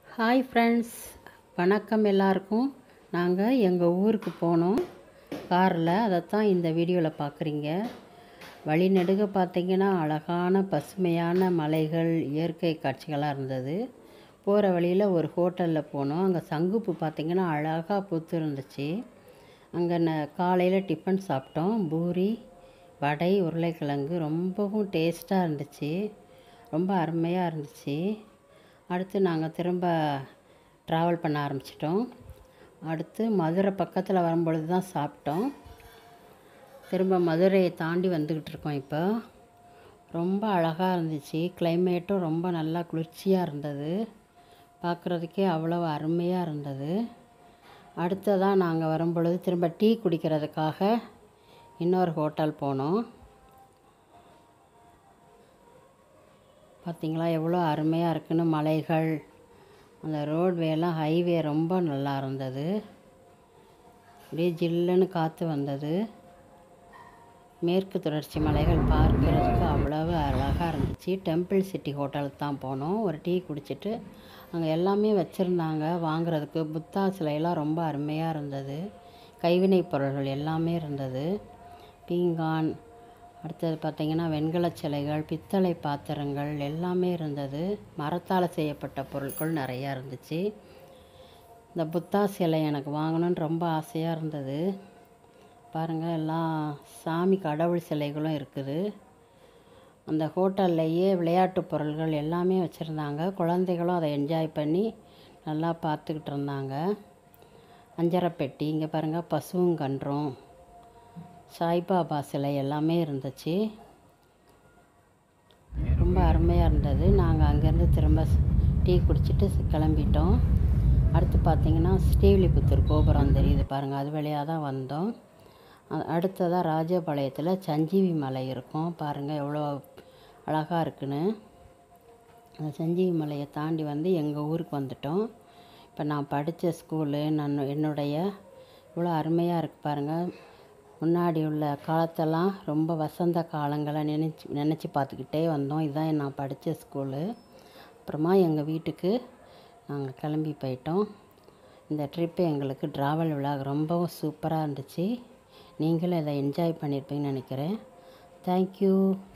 hi friends வணக்கம் எல்லாருக்கும் நாங்கள் எங்கள் ஊருக்கு போனோம் காரில் அதைத்தான் இந்த வீடியோவில் பார்க்குறீங்க வழிநெடுக பார்த்தீங்கன்னா அழகான பசுமையான மலைகள் இயற்கை காட்சிகளாக இருந்தது போகிற வழியில் ஒரு ஹோட்டலில் போனோம் அங்கே சங்குப்பூ பார்த்திங்கன்னா அழகாக பூத்து இருந்துச்சு அங்கே ந காலையில் டிஃபன் சாப்பிட்டோம் பூரி வடை உருளைக்கிழங்கு ரொம்பவும் டேஸ்ட்டாக இருந்துச்சு ரொம்ப அருமையாக இருந்துச்சு அடுத்து நாங்கள் திரும்ப ட்ராவல் பண்ண ஆரம்பிச்சிட்டோம் அடுத்து மதுரை பக்கத்தில் வரும்பொழுது தான் சாப்பிட்டோம் திரும்ப மதுரையை தாண்டி வந்துக்கிட்டு இருக்கோம் இப்போ ரொம்ப அழகாக இருந்துச்சு கிளைமேட்டும் ரொம்ப நல்லா குளிர்ச்சியாக இருந்தது பார்க்குறதுக்கே அவ்வளோ அருமையாக இருந்தது அடுத்ததாக நாங்கள் வரும்பொழுது திரும்ப டீ குடிக்கிறதுக்காக இன்னொரு ஹோட்டல் போனோம் பார்த்திங்களா எவ்வளோ அருமையாக இருக்குன்னு மலைகள் அந்த ரோட்வேலாம் ஹைவே ரொம்ப நல்லா இருந்தது அப்படியே ஜில்லுன்னு காற்று வந்தது மேற்கு தொடர்ச்சி மலைகள் பார்க்குறதுக்கு அவ்வளவு அழகாக இருந்துச்சு டெம்பிள் சிட்டி ஹோட்டலுக்கு தான் போனோம் ஒரு டீ குடிச்சிட்டு அங்கே எல்லாமே வச்சுருந்தாங்க வாங்குறதுக்கு புத்தா சிலையெல்லாம் ரொம்ப அருமையாக இருந்தது கைவினைப் பொருள்கள் எல்லாமே இருந்தது பீங்கான் அடுத்தது பார்த்திங்கன்னா வெண்கல சிலைகள் பித்தளை பாத்திரங்கள் எல்லாமே இருந்தது மரத்தால் செய்யப்பட்ட பொருட்கள் நிறையா இருந்துச்சு இந்த புத்தா சிலை எனக்கு வாங்கணுன்னு ரொம்ப ஆசையாக இருந்தது பாருங்கள் எல்லாம் சாமி கடவுள் சிலைகளும் இருக்குது அந்த ஹோட்டல்லையே விளையாட்டு பொருள்கள் எல்லாமே வச்சுருந்தாங்க குழந்தைகளும் அதை என்ஜாய் பண்ணி நல்லா பார்த்துக்கிட்டு இருந்தாங்க அஞ்சரை பெட்டி இங்கே பாருங்கள் பசுவும் கன்றும் சாய்பாபா சிலை எல்லாமே இருந்துச்சு ரொம்ப அருமையாக இருந்தது நாங்கள் அங்கேருந்து திரும்ப டீ குடிச்சிட்டு கிளம்பிட்டோம் அடுத்து பார்த்திங்கன்னா ஸ்ரீவில்லிபுத்தூர் கோபுரம் தெரியுது பாருங்கள் அது வழியாக தான் வந்தோம் அடுத்ததாக ராஜபாளையத்தில் சஞ்சீவி மலை இருக்கும் பாருங்கள் எவ்வளோ அழகாக இருக்குன்னு அந்த சஞ்சீவி மலையை தாண்டி வந்து எங்கள் ஊருக்கு வந்துட்டோம் இப்போ நான் படித்த ஸ்கூலு நான் என்னுடைய இவ்வளோ அருமையாக இருக்குது பாருங்கள் முன்னாடி உள்ள காலத்தெல்லாம் ரொம்ப வசந்த காலங்களை நினச்சி நினச்சி பார்த்துக்கிட்டே வந்தோம் இதுதான் நான் படித்த ஸ்கூலு அப்புறமா எங்கள் வீட்டுக்கு நாங்கள் கிளம்பி போயிட்டோம் இந்த ட்ரிப்பு எங்களுக்கு ட்ராவல் விழாக் ரொம்பவும் சூப்பராக இருந்துச்சு நீங்களும் இதை என்ஜாய் பண்ணியிருப்பீங்கன்னு நினைக்கிறேன் தேங்க்யூ